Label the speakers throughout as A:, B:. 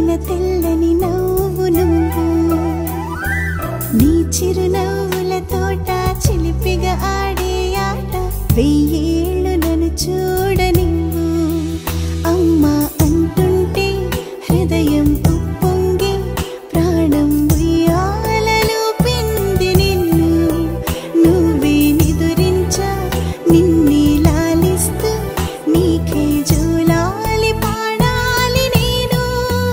A: దాచిన తెల్లని నవ్వు నువ్వు నీ చిరునవ్వుల తోట చిలిపిగా ఆడే ఆట వెయ్యేళ్ళు నన్ను చూడనివ్వు అమ్మా అంటుంటే హృదయం ఉప్పొంగి ప్రాణం ఉయ్యాలలో పిండి నిన్ను నువ్వే నిదురించా నిన్నే లాలిస్తూ నీకే జోలాలి పాడాలి నేను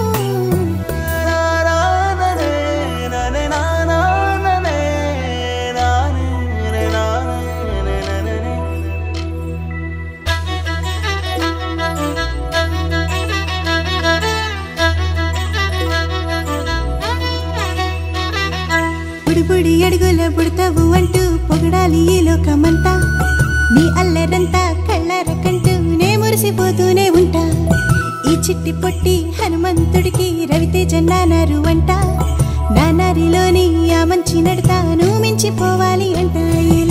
A: బుడి బుడి అడుగుల బుడతావు అంటూ పొగడాలి ఈ లోకమంతా నీ అల్లరంతా కళ్ళార కంటూ నే మురిసిపోతూనే ఉంటా ఈ చిట్టి పొట్టి హనుమంతుడికి రవితేజ నానారు అంట నానారిలోని ఆ మంచి నడతాను మించిపోవాలి అంట ఈ